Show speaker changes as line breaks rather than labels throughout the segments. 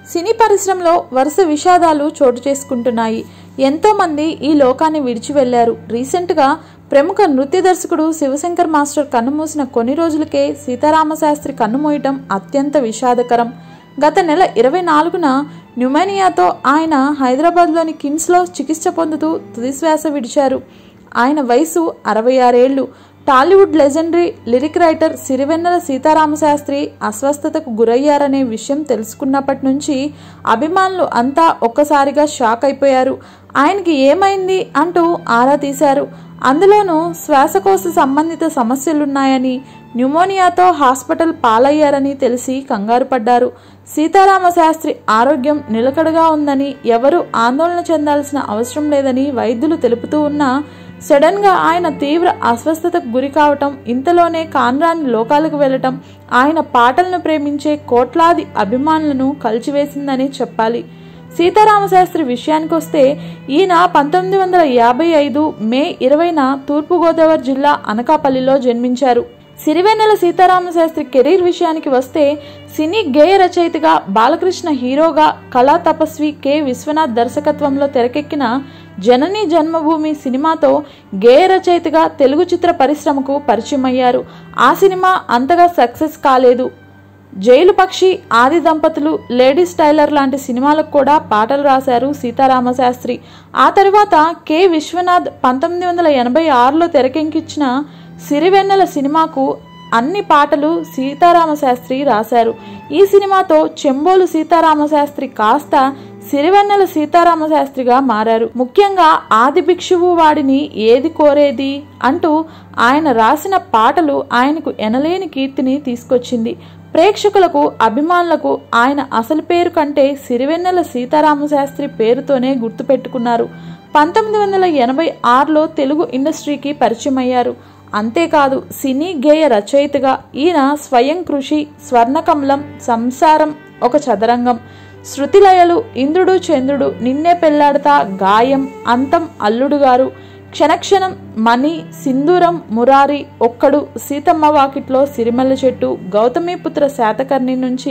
సినీ పరిశ్రమలో వరుస విషాదాలు చోటు చేసుకుంటున్నాయి ఎంతో మంది ఈ లోకాన్ని విడిచి వెళ్లారు రీసెంట్ గా ప్రముఖ నృత్య దర్శకుడు శివశంకర్ మాస్టర్ కన్నుమూసిన కొన్ని రోజులకే సీతారామశాస్త్రి కన్నుమూయటం అత్యంత విషాదకరం గత నెల ఇరవై నాలుగున న్యూమోనియాతో ఆయన హైదరాబాద్లోని కిమ్స్లో చికిత్స పొందుతూ తుదిశ్వాస విడిచారు ఆయన వయసు అరవై ఆరేళ్లు Tollywood legendary lyric writer Sirivennela Sitaramasastry అస్వస్థతకు గురయ్యారనే విషయం తెలుసుకున్నప్పటి నుంచి అభిమానులు అంతా ఒక్కసారిగా షాక్ అయిపోయారు ఆయనకి ఏమైంది అంటూ ఆరా తీశారు అందులోనూ శ్వాసకోశ సంబంధిత సమస్యలున్నాయని న్యూమోనియాతో హాస్పిటల్ పాలయ్యారని తెలిసి కంగారు పడ్డారు సీతారామ శాస్త్రి ఆరోగ్యం నిలకడగా ఉందని ఎవరూ ఆందోళన చెందాల్సిన అవసరం లేదని వైద్యులు తెలుపుతూ ఉన్నా సడన్ గా ఆయన తీవ్ర అస్వస్థతకు గురి కావటం ఇంతలోనే కాన్రాని లోకాలకు వెళ్లటం ఆయన పాటలను ప్రేమించే కోట్లాది అభిమానులను కలిచివేసిందని చెప్పాలి సీతారామశాస్త్రి విషయానికొస్తే ఈయన పంతొమ్మిది వందల యాభై ఐదు మే ఇరవైన తూర్పుగోదావరి జిల్లా అనకాపల్లిలో జన్మించారు సిరివెన్నెల సీతారామశాస్త్రి కెరీర్ విషయానికి వస్తే సినీ గేయ రచయితగా బాలకృష్ణ హీరోగా కళా తపస్వి కె విశ్వనాథ్ దర్శకత్వంలో తెరకెక్కిన జనని జన్మభూమి సినిమాతో గేయ రచయితగా తెలుగు చిత్ర పరిశ్రమకు పరిచయం అయ్యారు ఆ సినిమా అంతగా సక్సెస్ కాలేదు జైలు పక్షి ఆది దంపతులు లేడీస్ టైలర్ లాంటి సినిమాలకు కూడా పాటలు రాశారు సీతారామశాస్త్రి ఆ తర్వాత కె విశ్వనాథ్ పంతొమ్మిది వందల ఎనభై ఆరులో తెరకెక్కించిన సిరివెన్నెల సినిమాకు అన్ని పాటలు సీతారామశాస్త్రి రాశారు ఈ సినిమాతో చెంబోలు సీతారామశాస్త్రి కాస్త సిరివెన్నెల సీతారామశాస్త్రిగా మారారు ముఖ్యంగా ఆది భిక్షువు వాడిని ఏది కోరేది అంటూ ఆయన రాసిన పాటలు ఆయనకు ఎనలేని కీర్తిని తీసుకొచ్చింది ప్రేక్షకులకు అభిమానులకు ఆయన అసలు పేరు కంటే సిరివెన్నెల సీతారామశాస్త్రి పేరుతోనే గుర్తుపెట్టుకున్నారు పంతొమ్మిది వందల ఎనభై ఆరులో తెలుగు ఇండస్ట్రీకి పరిచయం అయ్యారు అంతేకాదు సినీ గేయ రచయితగా ఈయన స్వయం కృషి స్వర్ణకమలం సంసారం ఒక చదరంగం శృతిలయలు ఇంద్రుడు చంద్రుడు నిన్నే పెళ్లాడతా గాయం అంతం అల్లుడు గారు క్షణక్షణం మణి సింధూరం మురారి ఒక్కడు సీతమ్మ వాకిట్లో సిరిమల్ల చెట్టు గౌతమిపుత్ర శాతకర్ణి నుంచి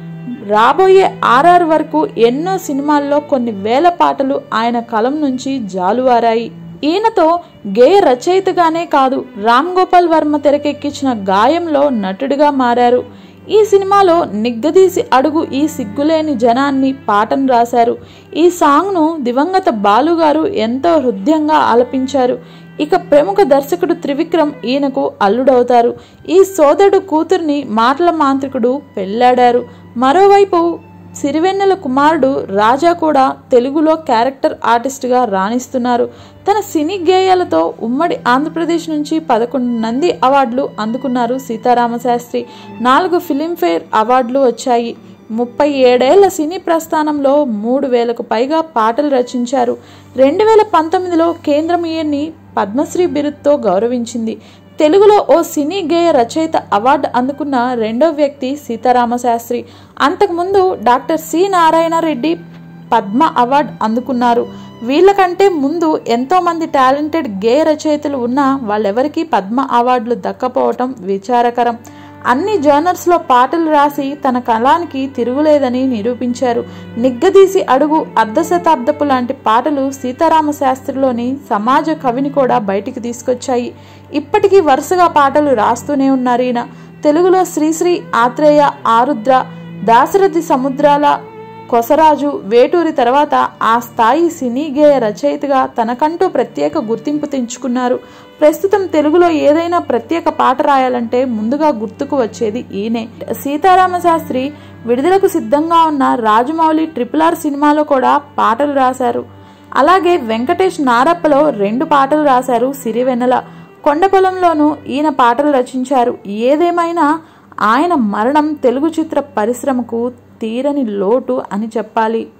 రాబోయే ఆర్ఆర్ వరకు ఎన్నో సినిమాల్లో కొన్ని వేల పాటలు ఆయన కలం నుంచి జాలువారాయి ఈయనతో గేయ రచయితగానే కాదు రామ్ గోపాల్ వర్మ తెరకెక్కించిన గాయంలో నటుడిగా మారారు ఈ సినిమాలో నిగ్గదీసి అడుగు ఈ సిగ్గులేని జనాన్ని పాటను రాశారు ఈ సాంగ్ను దివంగత బాలుగారు ఎంతో హృదయంగా ఆలపించారు ఇక ప్రముఖ దర్శకుడు త్రివిక్రమ్ ఈయనకు అల్లుడవుతారు ఈ సోదరుడు కూతుర్ని మాటల మాంత్రికుడు పెళ్లాడారు మరోవైపు సిరివెన్నెల కుమారుడు రాజా కూడా తెలుగులో క్యారెక్టర్ ఆర్టిస్ట్గా రాణిస్తున్నారు తన సినీ గేయాలతో ఉమ్మడి ఆంధ్రప్రదేశ్ నుంచి పదకొండు నంది అవార్డులు అందుకున్నారు సీతారామశాస్త్రి నాలుగు ఫిలింఫేర్ అవార్డులు వచ్చాయి ముప్పై ఏడేళ్ల సినీ ప్రస్థానంలో మూడు వేలకు పైగా పాటలు రచించారు రెండు వేల పంతొమ్మిదిలో కేంద్రం ఈయన్ని పద్మశ్రీ బిరుద్తో గౌరవించింది తెలుగులో ఓ సినీ గేయ రచయిత అవార్డు అందుకున్న రెండో వ్యక్తి సీతారామశాస్త్రి అంతకుముందు doctor C Narayana Reddy Padma award అందుకున్నారు వీళ్ళకంటే ముందు ఎంతో మంది టాలెంటెడ్ గేయ రచయితలు ఉన్నా వాళ్ళెవరికీ పద్మ అవార్డులు దక్కపోవటం విచారకరం అన్ని జర్నల్స్లో పాటలు రాసి తన కళానికి తిరుగులేదని నిరూపించారు నిగ్గదీసి అడుగు అర్ధ శతాబ్దపు లాంటి పాటలు సీతారామ శాస్త్రిలోని సమాజ కవిని కూడా బయటికి తీసుకొచ్చాయి ఇప్పటికీ వరుసగా పాటలు రాస్తూనే ఉన్నారు ఈయన తెలుగులో శ్రీశ్రీ ఆత్రేయ ఆరుద్ర దాశరథి సముద్రాల కొసరాజు వేటూరి తర్వాత ఆ స్థాయి సినీ గేయ రచయితగా తనకంటూ ప్రత్యేక గుర్తింపు తెంచుకున్నారు ప్రస్తుతం తెలుగులో ఏదైనా ప్రత్యేక పాట రాయాలంటే ముందుగా గుర్తుకు వచ్చేది ఈయనే సీతారామ శాస్త్రి విడుదలకు సిద్ధంగా ఉన్న రాజమౌళి ట్రిపుల్ ఆర్ సినిమాలో కూడా పాటలు రాశారు అలాగే వెంకటేష్ నారప్పలో రెండు పాటలు రాశారు సిరివెన్నెల కొండపొలంలోనూ ఈయన పాటలు రచించారు ఏదేమైనా ఆయన మరణం తెలుగు చిత్ర పరిశ్రమకు తీరని లోటు అని చెప్పాలి